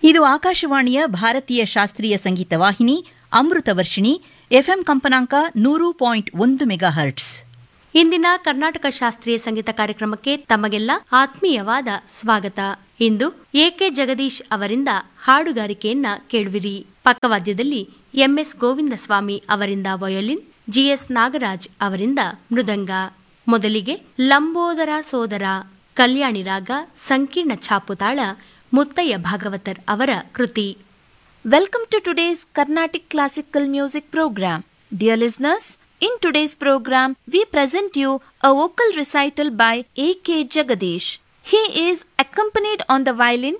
ಇದು ಆಕಾಶವಾಣಿಯ ಭಾರತೀಯ ಶಾಸ್ತ್ರೀಯ ಸಂಗೀತ ವಾಹಿನಿ ಅಮೃತ ವರ್ಷಿಣಿ ಎಫ್ಎಂ ಕಂಪನಾಂಕ ನೂರು ಪಾಯಿಂಟ್ ಒಂದು ಮೆಗಾ ಹರ್ಟ್ಸ್ ಇಂದಿನ ಕರ್ನಾಟಕ ಶಾಸ್ತ್ರೀಯ ಸಂಗೀತ ಕಾರ್ಯಕ್ರಮಕ್ಕೆ ತಮಗೆಲ್ಲ ಆತ್ಮೀಯವಾದ ಸ್ವಾಗತ ಇಂದು ಎಕೆ ಜಗದೀಶ್ ಅವರಿಂದ ಹಾಡುಗಾರಿಕೆಯನ್ನ ಕೇಳುವಿರಿ ಪಕ್ಕವಾದ್ಯದಲ್ಲಿ ಎಂಎಸ್ ಗೋವಿಂದಸ್ವಾಮಿ ಅವರಿಂದ ವಯೋಲಿನ್ ಜಿಎಸ್ ನಾಗರಾಜ್ ಅವರಿಂದ ಮೃದಂಗ ಮೊದಲಿಗೆ ಲಂಬೋದರ ಸೋದರ ಕಲ್ಯಾಣಿ ರಾಗ ಸಂಕೀರ್ಣ ಛಾಪುತಾಳ ಮುತ್ತಯ್ಯ ಭಾಗವತರ್ ಅವರ ಕೃತಿ Welcome to today's Carnatic Classical Music program. Dear listeners, in today's program, we present you a vocal recital by A.K. Jagadish. He is accompanied on the violin